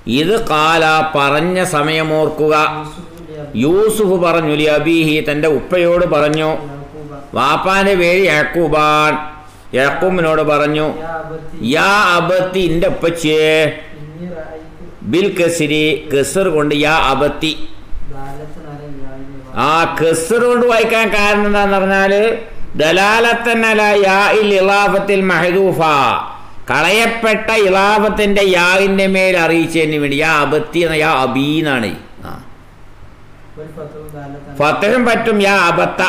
ഇത് കാല പറഞ്ഞ സമയമോർക്കുക യൂസുഫ് പറഞ്ഞു ലി അബീഹി തൻ്റെ ഉപ്പയോട് പറഞ്ഞു വാപ്പാന്റെ പേര് യാക്കൂബാൻ യാക്കൂബിനോട് പറഞ്ഞു യാ അബത്തി എൻ്റെ ഉപ്പച്ചിയെ ബിൽ കസിരി കസർ കൊണ്ട് യാ അബത്തി ആ കസർ കൊണ്ട് വായിക്കാൻ കാരണം എന്താന്ന് പറഞ്ഞാൽ ദലാലത്തനല യാ ഇൽ ഇലാഫത്തിൽ മഹദൂഫ കളയപ്പെട്ട ഇലാഫത്തിന്റെ യാവിന്റെ മേൽ അറിയിച്ചതിന് വേണ്ടി യാ അബത്തി എന്ന യാ അബീ എന്നാണ് ആ ഫത്തഹും പറ്റും യാ അബത്ത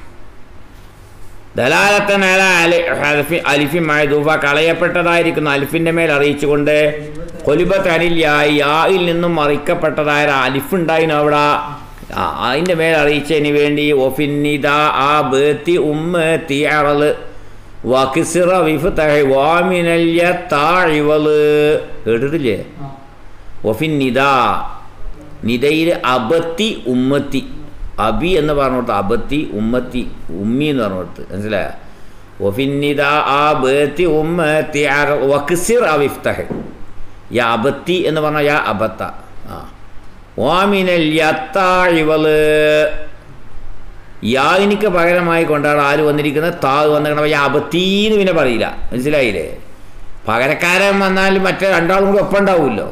ദലാലത്തനല അലി ഹൽഫി അലിഫി മഹദൂഫ കളയപ്പെട്ടതായിരിക്കുന്ന അലിഫിന്റെ മേൽ അറിയിച്ചുകൊണ്ട് കൊലിബത്ത് അനിൽ യാ യായിൽ നിന്നും മറിക്കപ്പെട്ടതായ ഒരു അലിഫ് ഉണ്ടായിരുന്നു അവിടെ ആ, അതിന്റെ മേൽ അറിയിച്ചതിന് വേണ്ടി ഒഫിന്നിദ ആ ബേത്തി ഉമ്മത്തി അറള് വക്കിസിറ വിഫ്തഹി വാമിനല്യ താഴിവള് കേട്ടിട്ടില്ലേ ഒഫിൻ നിദ നിദയിൽ അബത്തി ഉമ്മത്തി അബി എന്ന് പറഞ്ഞോട്ട് അബത്തി ഉമ്മത്തി ഉമ്മി എന്ന് പറഞ്ഞോട്ട് മനസ്സിലായ ഒഫിൻ നിദ ആ ബേത്തി ഉമ്മത്തി അറ- വക്കിസിർ അവിഫ്തഹ് യാ അബത്തി എന്ന് പറഞ്ഞാൽ യാ അബത്ത ആ ഓമിനൽ യത്താഴിവള് യാഗിനിക്ക് പകരമായി കൊണ്ടാണ് ആര് വന്നിരിക്കുന്നത് താഗ് വന്നിരിക്കണം യാ അബത്തീന്ന് പിന്നെ പറയില്ല മനസ്സിലായില്ലേ പകരക്കാരൻ വന്നാൽ മറ്റേ രണ്ടാളും കൂടി ഒപ്പം ഉണ്ടാവുമല്ലോ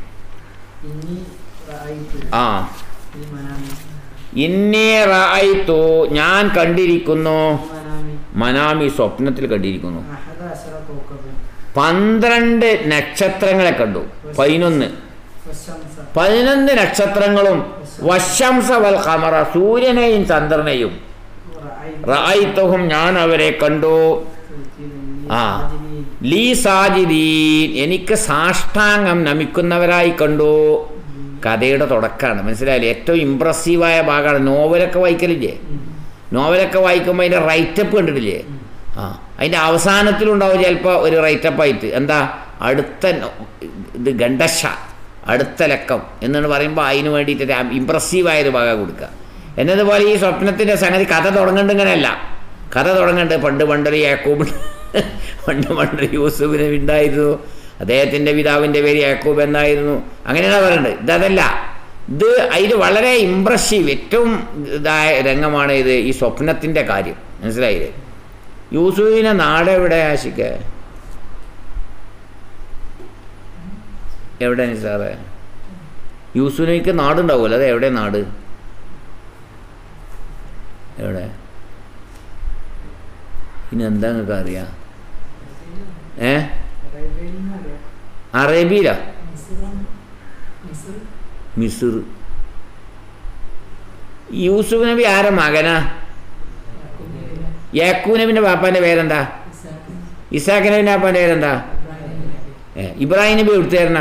ആ ഇന്നേ റായിത്തു ഞാൻ കണ്ടിരിക്കുന്നു മനാമി സ്വപ്നത്തിൽ കണ്ടിരിക്കുന്നു പന്ത്രണ്ട് നക്ഷത്രങ്ങളെ കണ്ടു പതിനൊന്ന് പതിനൊന്ന് നക്ഷത്രങ്ങളും വശംസ വൽ ഖമറ സൂര്യനെയും ചന്ദ്രനെയും റായിത്തഹും ഞാൻ അവരെ കണ്ടു ആ ലീ സാജിദീൻ എനിക്ക് സാഷ്ടാംഗം നമിക്കുന്നവരായി കണ്ടു കഥയുടെ തുടക്കമാണ് മനസ്സിലായില്ലേ ഏറ്റവും ഇമ്പ്രസീവായ ഭാഗമാണ് നോവലൊക്കെ വായിക്കലില്ലേ നോവലൊക്കെ വായിക്കുമ്പോൾ അതിൻ്റെ റൈറ്റപ്പ് കണ്ടിട്ടില്ലേ ആ അതിൻ്റെ അവസാനത്തിലുണ്ടാവും ചിലപ്പോൾ ഒരു റൈറ്റപ്പ് ആയിട്ട് എന്താ അടുത്ത നോ- ഇത് ഗണ്ടശ അടുത്ത ലക്കം എന്നാണ് പറയുമ്പോൾ അതിന് വേണ്ടിയിട്ട് ഒരു ഇമ്പ്രസീവായ ഒരു ഭാഗം കൊടുക്കുക എന്നതുപോലെ ഈ സ്വപ്നത്തിൻ്റെ സംഗതി കഥ തുടങ്ങേണ്ട ഇങ്ങനെയല്ല കഥ തുടങ്ങേണ്ടത് പണ്ട് പണ്ടൊരു യാക്കൂബ് പണ്ട് പണ്ടൊരു യൂസുഫിന് ഉണ്ടായിരുന്നു അദ്ദേഹത്തിൻ്റെ പിതാവിൻ്റെ പേര് യാക്കൂബ് എന്നായിരുന്നു അങ്ങനെയാണ് പറയുന്നത് ഇതല്ല ഇത് അതിൽ വളരെ ഇമ്പ്രസീവ് ഏറ്റവും ഇതായ രംഗമാണ് ഇത് ഈ സ്വപ്നത്തിൻ്റെ കാര്യം മനസ്സിലായില്ലേ യൂസുഫിനെ നാട് എവിടെ ആശിക്ക എവിടെ സാറേ യൂസുഫിനേക്ക് നാടുണ്ടാവുമല്ലോ അത് എവിടെ നാട് എവിടെ ഇനി എന്താ നിങ്ങൾക്ക് അറിയാം ഏ അറേബ്യയിലാ മിസുർ യൂസുഫ് നബി ആരെ മകനാ യാക്കൂബ് നബിന്റെ പാപ്പാന്റെ പേരെന്താ ഇസാഖ് നബിന്റെ പാപ്പാന്റെ പേരെന്താ ഏ ഇബ്രാഹിം നബി എടുത്തേരണ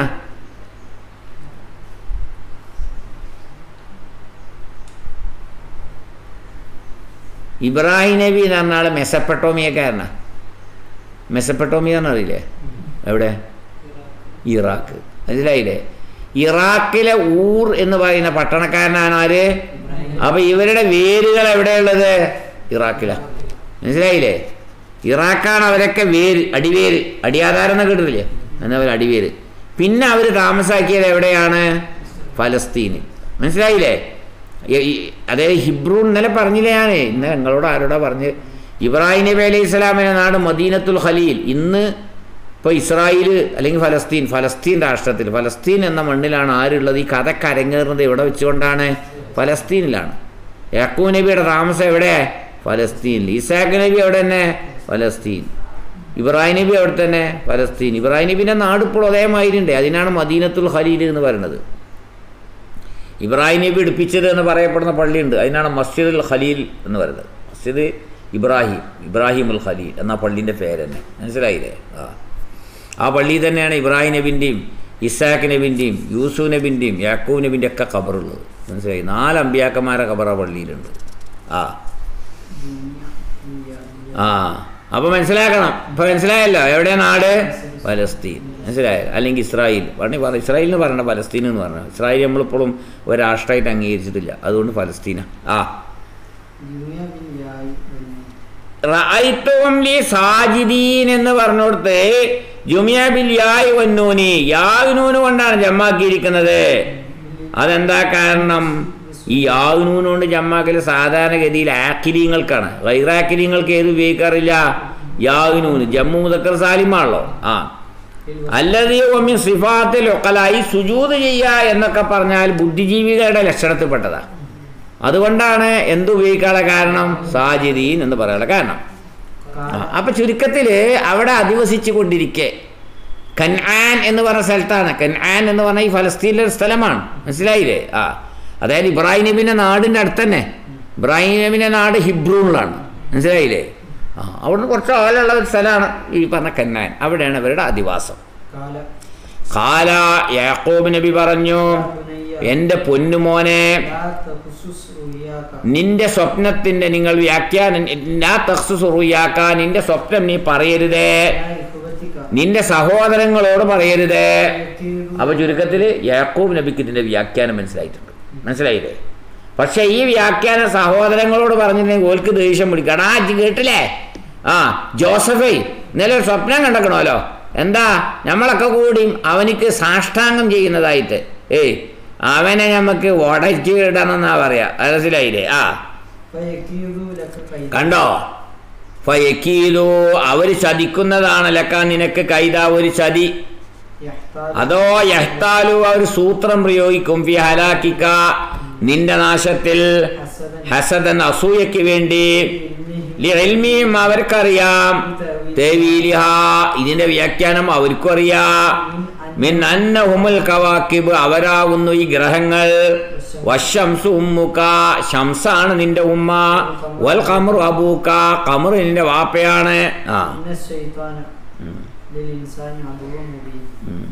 ഇബ്രാഹിം നബി എന്ന് പറഞ്ഞാൽ മെസപ്പെട്ടോമിയക്കാരനാ മെസപ്പെട്ടോമിയ എന്ന് അറിയില്ലേ എവിടെ ഇറാഖ് മനസ്സിലായില്ലേ ഇറാഖിലെ ഊർ എന്ന് പറയുന്ന പട്ടണക്കാരനാണ് ആര് അപ്പൊ ഇവരുടെ വേരുകൾ എവിടെയുള്ളത് ഇറാഖിലാ മനസ്സിലായില്ലേ ഇറാഖാണ് അവരൊക്കെ വേര് അടിവേര് അടിയാധാരം എന്ന് കേട്ടിട്ടില്ലേ എന്നാ അവർ അടിവേര് പിന്നെ അവർ താമസാക്കിയത് എവിടെയാണ് ഫലസ്തീന് മനസ്സിലായില്ലേ ഈ- ഈ- അതായത് ഹിബ്രു ഇന്നലെ പറഞ്ഞില്ലേ ഞാൻ ഇന്ന് നിങ്ങളോട് ആരോടാ പറഞ്ഞ് ഇബ്രാഹിം നബി അലൈഹി സ്വലാമിൻ്റെ നാട് മദീനത്തുൽ ഖലീൽ ഇന്ന് ഇപ്പോൾ ഇസ്രായേൽ അല്ലെങ്കിൽ ഫലസ്തീൻ ഫലസ്തീൻ രാഷ്ട്രത്തിൽ ഫലസ്തീൻ എന്ന മണ്ണിലാണ് ആരുള്ളത് ഈ കഥ കരങ്ങേറുന്നത് എവിടെ വെച്ചുകൊണ്ടാണ് ഫലസ്തീനിലാണ് യാക്കൂബ് നബിയുടെ താമസം എവിടെ ഫലസ്തീനിൽ ഇസാഖ് നബി എവിടെ തന്നെ ഫലസ്തീൻ ഇബ്രാഹിം നബി അവിടെ തന്നെ ഫലസ്തീൻ ഇബ്രാഹിം നബിൻ്റെ നാട് ഇപ്പോൾ അതേമാതിരിണ്ട് അതിനാണ് മദീനത്തുൽ ഖലീൽ എന്ന് പറയുന്നത് ഇബ്രാഹിം നബി എടുപ്പിച്ചത് എന്ന് പറയപ്പെടുന്ന പള്ളിയുണ്ട് അതിനാണ് മസ്ജിദുൽ ഖലീൽ എന്ന് പറയുന്നത് മസ്ജിദ് ഇബ്രാഹിം ഇബ്രാഹിം ഉൽ ഖലീൽ എന്ന പള്ളീൻ്റെ പേര് തന്നെ മനസ്സിലായില്ലേ ആ ആ പള്ളി തന്നെയാണ് ഇബ്രാഹിം നബിൻ്റെയും ഇസാഖ് നബിൻ്റെയും യൂസുഫ് നബിൻ്റെയും യാക്കൂബ് നബിൻ്റെ ഒക്കെ ഖബറുള്ളത് മനസ്സിലായി നാല് അമ്പിയാക്കന്മാരെ ഖബർ ആ പള്ളിയിലുണ്ട് ആ ആ അപ്പോൾ മനസ്സിലാക്കണം ഇപ്പോൾ മനസ്സിലായല്ലോ എവിടെ നാട് ഫലസ്തീൻ മനസ്സിലായോ അല്ലെങ്കിൽ ഇസ്രായേൽ പറഞ്ഞ പറ ഇസ്രായേൽ എന്ന് പറയണ്ട ഫലസ്തീൻ എന്ന് പറഞ്ഞാൽ ഇസ്രായേൽ നമ്മളിപ്പോഴും ഒരു രാഷ്ട്രമായിട്ട് അംഗീകരിച്ചിട്ടില്ല അതുകൊണ്ട് ഫലസ്തീന ആ റഅയ്തുഹും ലി സാജിദീൻ എന്ന് പറഞ്ഞോടത്ത് ജുമിയാബിൽ യായ് വന്നൂനി യാവിനൂന് കൊണ്ടാണ് ജമ്മാക്കിയിരിക്കുന്നത് അതെന്താ കാരണം ഈ യാവിനൂന് കൊണ്ട് ജമ്മാക്കൽ സാധാരണഗതിയിൽ ആക്കിലീങ്ങൾക്കാണ് വൈറാക്കിലീങ്ങൾക്ക് ഏത് ഉപയോഗിക്കാറില്ല യാവിനൂന് ജമ്മു മുതക്കർ സാലിമാണല്ലോ ആ അല്ലതീ ഒമ്മി സിഫാത്തിൽ ഒക്കലായി സുജൂത് ചെയ്യുക എന്നൊക്കെ പറഞ്ഞാൽ ബുദ്ധിജീവികളുടെ ലക്ഷണത്തിൽപ്പെട്ടതാണ് അതുകൊണ്ടാണ് എന്ത് ഉപയോഗിക്കാനുള്ള കാരണം സാജിദീൻ എന്ന് പറയാനുള്ള കാരണം ആ, അപ്പൊ ചുരുക്കത്തില് അവിടെ അധിവസിച്ചു കൊണ്ടിരിക്കെ കൻആൻ എന്ന് പറഞ്ഞ സ്ഥലത്താണ് കൻആൻ എന്ന് പറഞ്ഞ ഈ ഫലസ്തീനിലെ ഒരു സ്ഥലമാണ് മനസ്സിലായില്ലേ ആ അതായത് ഇബ്രാഹിം നബിന്റെ നാടിന്റെ അടുത്ത് തന്നെ ഇബ്രാഹിം നബിന്റെ നാട് ഹിബ്രൂണിലാണ് മനസ്സിലായില്ലേ ആ അവിടുന്ന് കുറച്ച് ആളുള്ള ഒരു സ്ഥലമാണ് ഈ പറഞ്ഞ കന്നാൻ അവിടെയാണ് അവരുടെ അധിവാസം കാല കാല യാക്കോബ് നബി പറഞ്ഞു എൻ്റെ പൊന്നുമോനെ ലാ തഖ്സുസ് റുയാക നിന്റെ സ്വപ്നത്തിന്റെ നിങ്ങൾ വ്യാഖ്യാനം ലാ തഖ്സുസ് റുയാക്ക നിന്റെ സ്വപ്നം നീ പറയരുതേ ലാ ഇഖ്വതിക നിന്റെ സഹോദരങ്ങളോട് പറയരുതേ യക്തീദു അപ്പൊ ചുരുക്കത്തിൽ യാക്കൂബ് നബിക്ക് ഇതിന്റെ വ്യാഖ്യാനം മനസ്സിലായിട്ടുണ്ട് മനസ്സിലായില്ലേ പക്ഷെ ഈ വ്യാഖ്യാനം സഹോദരങ്ങളോട് പറഞ്ഞിട്ടുണ്ടെങ്കിൽ ഓൽക്ക് ദേഷ്യം പിടിക്കണം ആ ഇജ്ജ് കേട്ടില്ലേ ആ ജോസഫേ ഇന്നലെ ഒരു സ്വപ്നം കണ്ടക്കണമല്ലോ എന്താ നമ്മളൊക്കെ കൂടിയും അവനിക്ക് സാഷ്ടാംഗം ചെയ്യുന്നതായിട്ട് ഏയ് അവനെ നമുക്ക് ഉടച്ചു ഇടണമെന്നാ പറയാ മനസ്സിലായില്ലേ ആ ഫയക്തീദു ലക കൈദ കണ്ടോ ഫയക്കീലോ അവര് ചതിക്കുന്നതാണല്ലക്ക നിനക്ക് കൈത ഒരു ചതി യഹ്താജു അതോ യഹ്താലു അവർ സൂത്രം പ്രയോഗിക്കും ഫി ഹലാക്കിക്ക നിന്റെ നാശത്തിൽ ഹസദൻ ഹസദൻ അസൂയയ്ക്ക് വേണ്ടി ഇൽമിഹി ലിഇൽമിഹിം അവർക്കറിയാം തേവീലിഹ ഇതിന്റെ വ്യാഖ്യാനം അവർക്കും അറിയാം മിൻ അന്നഹുമുൽ കവാക്കിബ് അവരാകുന്നു ഈ ഗ്രഹങ്ങൾ വശംസു ഉമ്മുക്ക ശംസാണ് നിന്റെ ഉമ്മ വൽ ഖമറു അബൂക്ക ഖമർ നിന്റെ വാപ്പയാണ് ആ ഇന്ന ശൈത്താന ഉം, ലിൽഇൻസാനി അദുവ്വൻ മുബീൻ ഉം.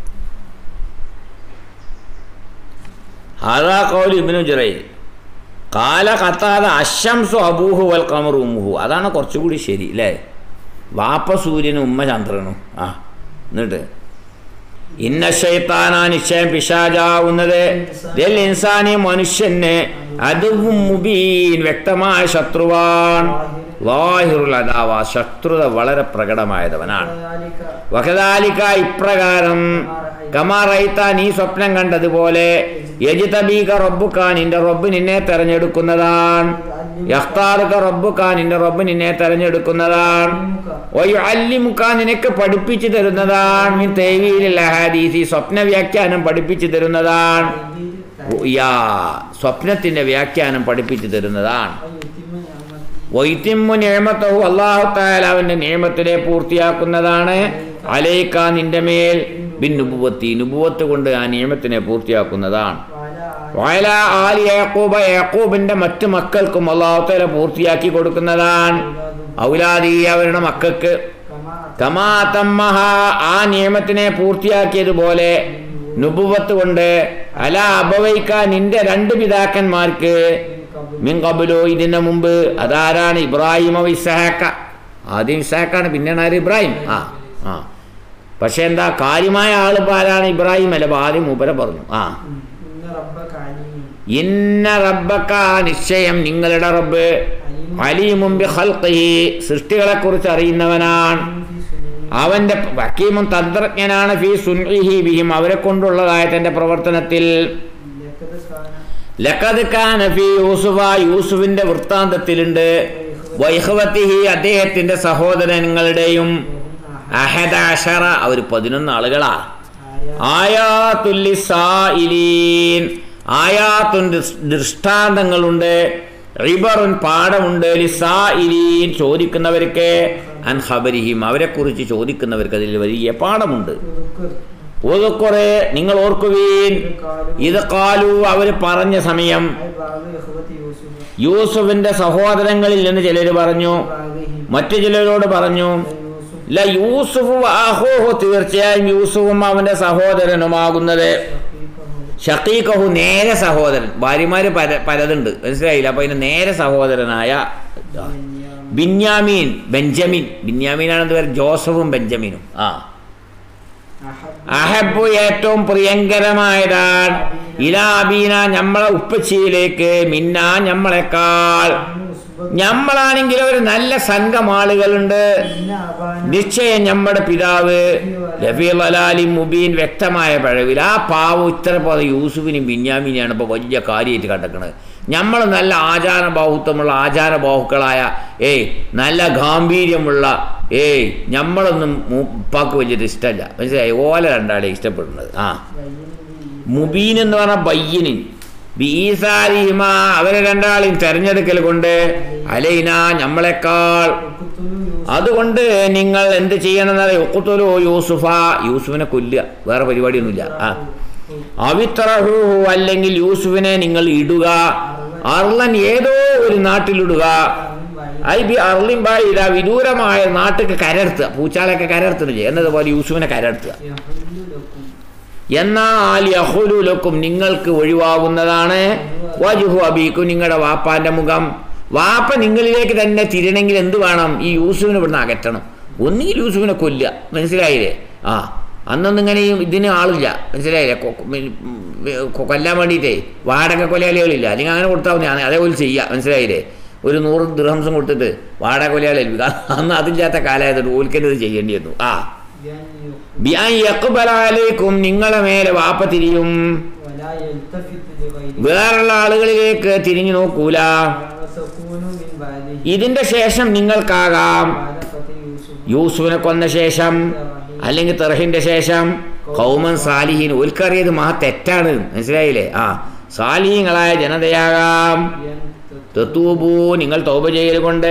ഹാദാ ഖൗലു ഇബ്നു ജുറൈജ് കാല കത്താത അശംസു അബൂഹു വൽ ഖമറു ഉമ്മുഹു അതാണ് കുറച്ചുകൂടി ശരി അല്ലേ വാപ്പ സൂര്യനും ഉമ്മ ചന്ദ്രനും ആ എന്നിട്ട് ഇന്ന ശൈത്താനാ നിശ്ചയം പിശാചാവുന്നത് ദിൽ ഇൻസാനി മനുഷ്യന് അതുവും മുബീൻ വ്യക്തമായ ശത്രുവാൻ വാഹിറുൽ അദാവ ശത്രുത വളരെ പ്രകടമായതവനാണ് ذلك വകദാലിക്ക ഇപ്രകാരം കമാറൈത്ത നീ സ്വപ്നം കണ്ടതുപോലെ യജിതബീക റബ്ബുക്ക നിന്റെ റബ്ബ് നിന്നെ തെരഞ്ഞെടുക്കുന്നതാണ് യഖ്താറുക റബ്ബുക്ക നിന്റെ റബ്ബ് നിന്നെ തെരഞ്ഞെടുക്കുന്നതാണ് വയുഅല്ലിമുക നിനക്ക് പഠിപ്പിച്ചു തരുന്നതാണ് മിൻ തൈവീലിൽ അഹാദീസി സ്വപ്ന വ്യാഖ്യാനം പഠിപ്പിച്ചു തരുന്നതാണ് യാ സ്വപ്നത്തിന്റെ വ്യാഖ്യാനം പഠിപ്പിച്ചു തരുന്നതാണ് വൈത്തിമ്മു നിയമത്തഹു അള്ളാഹു താല അവന്റെ നിയമത്തിനെ പൂർത്തിയാക്കുന്നതാണ് അലൈക്ക നിന്റെ മേൽ ബിൻ നുബുവത്തി നുബുവത്ത് കൊണ്ട് ആ നിയമത്തിനെ പൂർത്തിയാക്കുന്നതാണ് വയല ആലി യാക്കൂബ യാക്കൂബിന്റെ മറ്റു മക്കൾക്കും അള്ളാഹു താല പൂർത്തിയാക്കി കൊടുക്കുന്നതാണ് ഔലാദി അവരുടെ മക്കൾക്ക് കമാ തമ്മഹ ആ നിയമത്തിനെ പൂർത്തിയാക്കിയതുപോലെ നുബുവത്ത് കൊണ്ട് അല അബവൈക്ക നിന്റെ രണ്ട് പിതാക്കന്മാർക്ക് മിൻ കബുലു ഇതിന് മുമ്പ് അതാരാണ് ഇബ്രാഹിം അവ ഇസഹാക്ക ആദ്യം ഇസഹാക്കാണ് പിന്നെയാണ് ആര് ഇബ്രാഹിം ആ ആ പക്ഷെ എന്താ കാര്യമായ ആള് ഇപ്പൊ ആരാണ് ഇബ്രാഹിം അല്ല ഇപ്പൊ ആദ്യം മൂപ്പര പറഞ്ഞു ആ ഇന്ന റബ്ബക്ക നിശ്ചയം നിങ്ങളുടെ റബ്ബ് അലീമും ബി ഖൽഖിഹി സൃഷ്ടികളെ കുറിച്ച് അറിയുന്നവനാണ് അവന്റെ വക്കീമും തന്ത്രജ്ഞനാണ് ഫി സുൻഇഹി ബിഹിം അവരെ കൊണ്ടുള്ളതായ തന്റെ പ്രവർത്തനത്തിൽ ലഖദ് കാന ഫി യൂസുഫ യൂസുഫിന്റെ വൃത്താന്തത്തിലുണ്ട് വൈഹവത്തിഹി അദ്ദേഹത്തിന്റെ സഹോദരങ്ങളുടെയും അഹദ അഷറ അവർ പതിനൊന്ന് ആളുകളാ ആയാത്തുല്ലിസായിലീൻ ആയാത്തുൻ ദൃസ്- ദൃഷ്ടാന്തങ്ങളുണ്ട് റിബറുൻ പാഠമുണ്ട് ലിസായിലീൻ ചോദിക്കുന്നവർക്ക് അൻ ഖബരിഹിം അവരെക്കുറിച്ച് ചോദിക്കുന്നവർക്ക് അതിൽ വലിയ പാഠമുണ്ട് ഒതുക്കുറെ നിങ്ങൾ ഓർക്കുവീൻ ഇത് കാലു അവർ പറഞ്ഞ സമയം യൂസുഫിന്റെ സഹോദരങ്ങളിൽ നിന്ന് ചിലർ പറഞ്ഞു മറ്റു ചിലരോട് പറഞ്ഞു ല യൂസുഫ് അഹോഹു തീർച്ചയായും യൂസുഫും അവന്റെ സഹോദരനുമാകുന്നത് ഷക്കീഖഹു നേരെ സഹോദരൻ ഭാര്യമാര് പല പലതുണ്ട് മനസ്സിലായില്ല അപ്പൊ അതിന് നേരെ സഹോദരനായ ബിന്യാമീൻ ബെഞ്ചമിൻ ബിന്യാമീനാണെന്ന് പേര് ജോസഫും ബെഞ്ചമിനും ആ അഹബു ഏറ്റവും പ്രിയങ്കരമായതാണ് ഇലാബീന നമ്മളെ ഉപ്പച്ചിയിലേക്ക് മിന്ന നമ്മളെക്കാൾ നമ്മളാണെങ്കിൽ ഒരു നല്ല സംഘം ആളുകളുണ്ട് ഇന്ന അബാന നിശ്ചയം നമ്മുടെ പിതാവ് ലഫീലലാലി മുബീൻ വ്യക്തമായ പഴവിൽ ആ പാവം ഇത്ര പോലെ യൂസുഫിനും ബിന്യാമിനെയാണ് ഇപ്പോൾ വലിയ കാര്യമായിട്ട് കണ്ടെക്കുന്നത് നമ്മൾ നല്ല ആചാരബാഹുത്വമുള്ള ആചാരബാഹുക്കളായ ഏയ് നല്ല ഗാംഭീര്യമുള്ള ഏയ് നമ്മളൊന്നും ഉപ്പാക്ക് വലിയൊരു ഇഷ്ടമല്ല മനസ്സിലായി ഓല രണ്ടാളെ ഇഷ്ടപ്പെടുന്നത് ആ മുബീൻ എന്ന് പറഞ്ഞ ബയ്യനിൻ ബീസാരിഹിമ അവരെ രണ്ടാളെയും തെരഞ്ഞെടുക്കൽ കൊണ്ട് അലൈന നമ്മളെക്കാൾ അതുകൊണ്ട് നിങ്ങൾ എന്ത് ചെയ്യണമെന്നറിയോ ഒക്കുത്തോലോ യൂസുഫ യൂസുഫിനെ കൊല്ലുക വേറെ പരിപാടിയൊന്നുമില്ല ആ അവിത്രഹു അല്ലെങ്കിൽ യൂസുഫിനെ നിങ്ങൾ ഇടുക അർലൻ ഏതോ ഒരു നാട്ടിലിടുക ഐ ബി അർലിൻ ബായി ഇതാ വിദൂരമായ നാട്ടിൽ കരർത്തുക പൂച്ചാളൊക്കെ കരർത്തുന്നില്ലേ എന്നതുപോലെ യൂസുഫിനെ കരർത്തുക എന്നാൽ യഹുലുലക്കും നിങ്ങൾക്ക് ഒഴിവാകുന്നതാണ് വജുഹു അബീക്കും നിങ്ങളുടെ വാപ്പാന്റെ മുഖം വാപ്പ നിങ്ങളിലേക്ക് തന്നെ തിരിയണമെങ്കിൽ എന്ത് വേണം ഈ യൂസുഫിനെ ഇവിടുന്ന് അകറ്റണം ഒന്നുകിൽ യൂസുഫിനെ കൊല്ലുക മനസ്സിലായില്ലേ ആ അന്നൊന്നും ഇങ്ങനെയും ഇതിന് ആളില്ല മനസ്സിലായില്ലേ കൊ- കൊ- കൊ- കൊല്ലാൻ വേണ്ടിയിട്ടേ വാടക കൊലയാളികളില്ല അല്ലെങ്കിൽ അങ്ങനെ കൊടുത്താൽ മതി അ- അതേപോലെ ചെയ്യുക മനസ്സിലായില്ലേ ഒരു നൂറ് ദൃഹംസം കൊടുത്തിട്ട് വാടക കൊലയാളി ഏൽപ്പിക്കുക അന്ന് അതില്ലാത്ത കാലമായതുകൊണ്ട് ഓൽക്കത് ചെയ്യേണ്ടി വന്നു ആ ബിയാൻ യക്ബലാലേക്കും നിങ്ങളെ മേലെ വാപ്പ തിരിയും വേറുള്ള ആളുകളിലേക്ക് തിരിഞ്ഞു നോക്കൂല ഇതിന്റെ ശേഷം നിങ്ങൾക്കാകാം യൂസുഫിനെ കൊന്ന ശേഷം അല്ലെങ്കിൽ തെറഹിന്റെ ശേഷം കൗമൻ സാലിഹീൻ ഓൽക്കറിയത് മഹാ തെറ്റാണ് മനസ്സിലായില്ലേ ആ സാലിഹീങ്ങളായ ജനതയാകാം തെത്തൂബൂ നിങ്ങൾ തൗബ ചെയ്യൽ കൊണ്ട്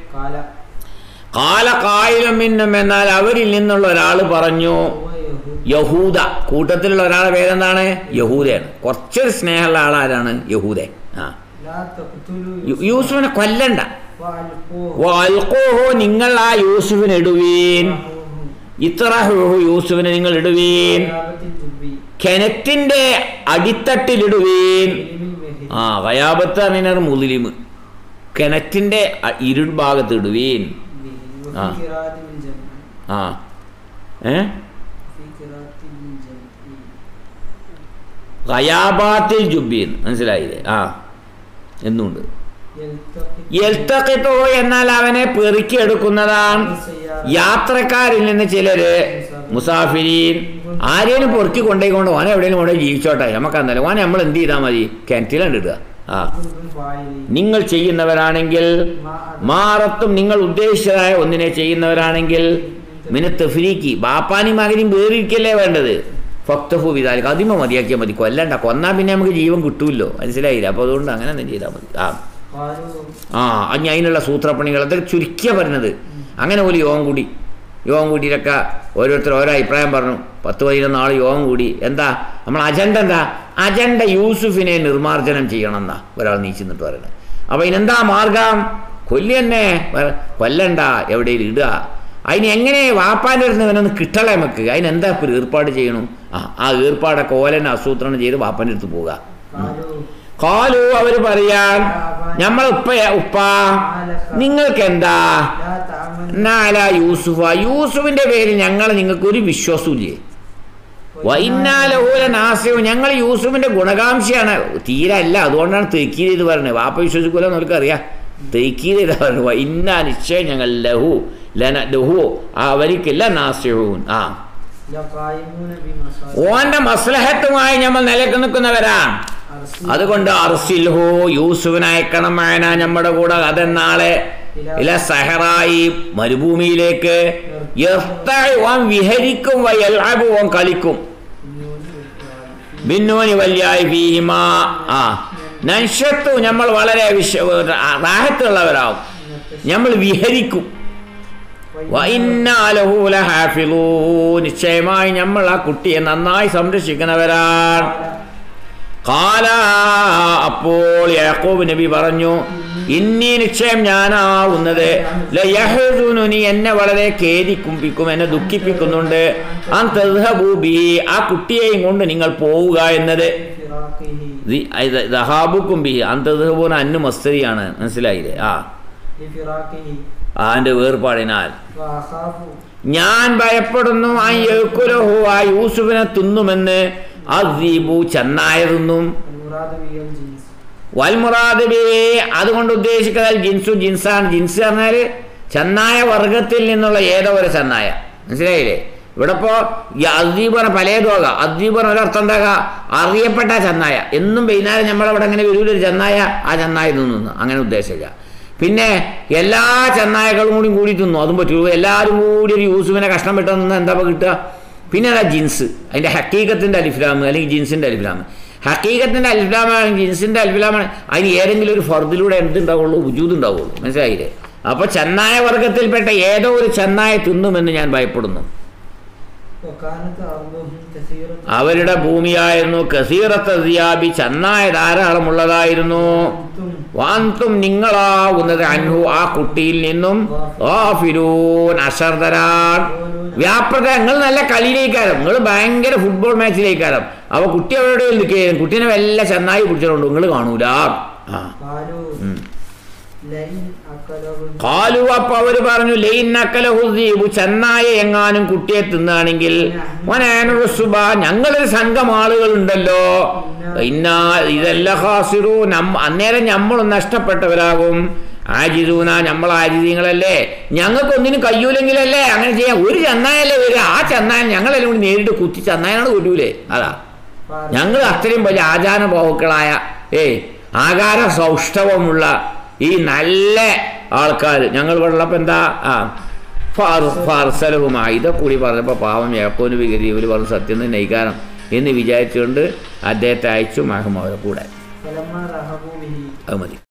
കാല കായിലും മിന്നും എന്നാൽ അവരിൽ നിന്നുള്ള ഒരാൾ പറഞ്ഞു യഹൂദ കൂട്ടത്തിലുള്ള ഒരാളെ പേരെന്താണ് യഹൂദയാണ് കുറച്ചൊരു സ്നേഹമുള്ള ആളാരാണ് യഹൂദ ആ യു- യൂസുഫിനെ കൊല്ലണ്ട വൽഖൂഹു, നിങ്ങൾ ആ യൂസുഫിനെ ഇടുവീൻ ഇത്രഹു യൂസുഫിനെ നിങ്ങൾ ഇടുവീൻ കിണറ്റിന്റെ അടിത്തട്ടിലിടുവീൻ ആ കയാബത്ത് അമീനർ മുസ്ലിം കിണറ്റിന്റെ അ- ഇരുൾഭാഗത്ത് ഇടുവീൻ ആ. ആ ഏ കയാബാത്തിൽ ജുബീൻ മനസ്സിലായില്ലേ ആ എന്നുണ്ട് എൽത്തക്കിത്തോ എന്നാൽ അവനെ പെറുക്കിയെടുക്കുന്നതാണ് യാത്രക്കാരിൽ നിന്ന് ചിലര് മുസാഫിരീൻ ആരെയും പൊറുക്കി കൊണ്ടേക്കൊണ്ട് ഓനെ എവിടെയെങ്കിലും കൊണ്ടുപോയി ജീവിച്ചോട്ടെ നമുക്കന്നല്ല ഓനെ നമ്മൾ എന്ത് ചെയ്താൽ മതി കിണറ്റിലാണ് ഇടുക ആ നിങ്ങൾ ചെയ്യുന്നവരാണെങ്കിൽ മാറത്തും നിങ്ങൾ ഉദ്ദേശിച്ചതായ ഒന്നിനെ ചെയ്യുന്നവരാണെങ്കിൽ മിനത്ത് ഫ്രീക്ക് ബാപ്പാനും മകനും വേറിരിക്കല്ലേ വേണ്ടത് ഫക്തഫു വിതാലിക്ക് അതിമ മതിയാക്കിയാൽ മതി കൊല്ലണ്ട കൊന്നാൽ പിന്നെ നമുക്ക് ജീവൻ കിട്ടൂല്ലോ മനസ്സിലായില്ല അപ്പോൾ അതുകൊണ്ട് അങ്ങനെ തന്നെ ചെയ്താൽ മതി ആ ആ അഞ്ഞ അതിനുള്ള സൂത്രപ്പണികൾ അതൊക്കെ ചുരുക്കിയ പറഞ്ഞത് അങ്ങനെ ഒരു യോഗം കൂടി യോഗം കൂടിയിട്ടൊക്കെ ഓരോരുത്തർ ഓരോ അഭിപ്രായം പറഞ്ഞു പത്ത് പതിനൊന്ന് ആൾ യോഗം കൂടി എന്താ നമ്മൾ അജണ്ട എന്താ അജണ്ട യൂസുഫിനെ നിർമ്മാർജ്ജനം ചെയ്യണം എന്നാ ഒരാൾ നീച്ചിന്നിട്ട് പറയുന്നത് അപ്പോൾ ഇതിനെന്താ മാർഗം കൊല്ലി തന്നെ വേറെ കൊല്ലണ്ട എവിടെയും ഇടുക അതിന് എങ്ങനെ വാപ്പാൻ്റെ അടുത്ത് ഇവനൊന്ന് കിട്ടളെ നമുക്ക് അതിനെന്താ ഇപ്പോൾ ഒരു ഏർപ്പാട് ചെയ്യണം ആ ആ ഏർപ്പാടൊക്കെ ഓലനെ ആസൂത്രണം ചെയ്ത് വാപ്പാൻ്റെ അടുത്ത് പോവുക കാലു അവർ പറയാൻ നമ്മൾ ഉപ്പ ഉപ്പ നിങ്ങൾക്ക് എന്താ നാല യൂസുഫ യൂസുഫിന്റെ പേരിൽ ഞങ്ങൾ നിങ്ങൾക്ക് ഒരു വിശ്വാസമില്ലേ വൈന്നാലൂല നാസ്യവും ഞങ്ങൾ യൂസുഫിന്റെ ഗുണകാംക്ഷയാണ് തീരെ അല്ല അതുകൊണ്ടാണ് തെക്കീത് ഇത് പറയുന്നത് വാപ്പ വിശ്വസിക്കൂല നമുക്ക് അറിയാം തെക്കീത് ഇതാ പറയുന്നത് വൈന്നാ നിശ്ചയം ഞങ്ങൾ ലഹു ലന ലഹു അവരിക്കില്ല നാസ്യവും ആ ഓന്റെ മസ്ലഹത്തുമായി നമ്മൾ നിലക്ക് നിൽക്കുന്നവരാണ് അതുകൊണ്ട് അർസിൽഹു യൂസുഫിനെ അയക്കണം മേന നമ്മുടെ കൂടെ അതെന്നാളെ ഇല സഹറായി മരുഭൂമിയിലേക്ക് യർത്തഅ് ഓൻ വിഹരിക്കും വയൽഅബു ഓൻ കളിക്കും ബിന്നൂനി വല്യായി ഫീഹിമാ ആ നൻഷത്തു നമ്മൾ വളരെ വിശ്വ റാഹത്തുള്ളവരാവും നമ്മൾ വിഹരിക്കും വഇന്നാലഹു ലഹാഫിളൂ നിശ്ചയമായി നമ്മൾ ആ കുട്ടിയെ നന്നായി സംരക്ഷിക്കുന്നവരാണ് കാല അപ്പോൾ യാക്കോബ് നബി പറഞ്ഞു ഇന്നീ നിശ്ചയം ഞാനാവുന്നത് ലയഹ്സുനുനി എന്നെ വളരെ ഖേദിക്കുമ്പിക്കും എന്നെ ദുഃഖിപ്പിക്കുന്നുണ്ട് അൻ തദ്ഹബൂ ബിഹി ആ കുട്ടിയെയും കൊണ്ട് നിങ്ങൾ പോവുക എന്നത് ദഹാബുക്കും ബിഹി അൻ തദ്ഹബൂന അന്നു മസ്തരിയാണ് മനസ്സിലായില്ലേ ആ ആന്റെ വേർപാടിനാൽ ഞാൻ ഭയപ്പെടുന്നു ആ യക്കുലഹു ആ യൂസുഫിനെ തിന്നുമെന്ന് അദീബു ചെന്നായ തിന്നും വൽമുറാദ് ബി അതുകൊണ്ട് ഉദ്ദേശിക്കുന്നത് ജിൻസു ജിൻസാണ് ജിൻസ് പറഞ്ഞാൽ ചെന്നായ വർഗത്തിൽ നിന്നുള്ള ഏതോ ഒരു ചെന്നായ മനസ്സിലായില്ലേ ഇവിടെ ഇപ്പോൾ അദ്വീപ് പറഞ്ഞ പലതുമാകാം അദ്വീപ് പറഞ്ഞ ഒരർത്ഥം എന്താകാം അറിയപ്പെട്ട ചെന്നായ എന്നും വൈകുന്നേരം നമ്മളവിടെ അങ്ങനെ വരൂലൊരു ചെന്നായ ആ ചെന്നായ തിന്നുന്നു അങ്ങനെ ഉദ്ദേശിച്ച പിന്നെ എല്ലാ ചെന്നായകളും കൂടി കൂടി തിന്നു അതും പറ്റൂ എല്ലാവരും കൂടി ഒരു യൂസുഫിനെ കഷ്ണം വിട്ട് നിന്ന് എന്താ ഇപ്പൊ കിട്ടുക പിന്നെ അതാ ജിൻസ് അതിൻ്റെ ഹക്കീകത്തിൻ്റെ അലിഫ്ലാം അല്ലെങ്കിൽ ജിൻസിൻ്റെ അലിഫ്ലാം ഹക്കീകത്തിൻ്റെ അലിഫ്ലാമാണ് ജിൻസിൻ്റെ അലിഫ്ലാമാണ് അതിന് ഏതെങ്കിലും ഒരു ഫർദിലൂടെ എന്തുണ്ടാവുള്ളൂ ഉജൂദ് ഉണ്ടാവുള്ളൂ മനസ്സിലായില്ലേ അപ്പോൾ ചെന്നായ വർഗത്തിൽപ്പെട്ട ഏതോ ഒരു ചെന്നായ തിന്നുമെന്ന് ഞാൻ ഭയപ്പെടുന്നു وكانت أرضهم كثيرة അവരുടെ ഭൂമിയായിരുന്നു കസീറത്ത് ദിയാബി ചെന്നായ ധാരാളമുള്ളതായിരുന്നു أنتم വാന്തും നിങ്ങളാകുന്നത് അൻഹു ആ കുട്ടിയിൽ നിന്നും ഗാഫിലൂൻ അശ്രദ്ധരാൻ വ്യാപൃത നിങ്ങൾ നല്ല കളിയിലേക്കാരം നിങ്ങൾ ഭയങ്കര ഫുട്ബോൾ മാച്ചിലേക്കാരം അവ കുട്ടി അവരുടെ നിൽക്കുകയും കുട്ടീനെ വല്ല ചെന്നായി പിടിച്ചിട്ടുണ്ട് നിങ്ങൾ കാണൂല ആ قالوا ഉം. لئن أكله കാലു അപ്പൊ അവര് പറഞ്ഞു ലൈനക്കലഹുദ്ദീബു ചെന്നായ എങ്ങാനും കുട്ടിയെ തിന്നാണെങ്കിൽ വനാനൊരു സുബ ഞങ്ങളൊരു സംഘം ആളുകൾ ഉണ്ടല്ലോ ഇന്നാ ഇതല്ല ഹാസിറു നമ്മ അന്നേരം നമ്മൾ നഷ്ടപ്പെട്ടവരാകും ആജിദൂന നമ്മൾ ആജിദീങ്ങളല്ലേ ഞങ്ങൾക്ക് ഒന്നിനും കഴിയൂലെങ്കിലല്ലേ അങ്ങനെ ചെയ്യാം ഒരു ചെന്നായല്ലേ വരിക ആ ചെന്നായ ഞങ്ങളെല്ലാം കൂടി നേരിട്ട് കുത്തി ചെന്നായനാണ് കൊല്ലൂലേ അതാ ഞങ്ങൾ അത്രയും വലിയ ആചാരബോഹുക്കളായ ഏയ് ആകാര സൗഷ്ഠവമുള്ള ഈ നല്ല ആൾക്കാർ ഞങ്ങൾ വെള്ളപ്പം എന്താ ആ ഫാർസലഹുമായി ഇതൊക്കെ കൂടി പറഞ്ഞപ്പോൾ പാവം യാക്കോന് വികരി ഇവർ പറഞ്ഞ സത്യം തന്നെ ഇക്കാരം എന്ന് വിചാരിച്ചുകൊണ്ട് അദ്ദേഹത്തെ അയച്ചു മഹമ്മോരെ കൂടെ فلما رهبوا به അത് മതി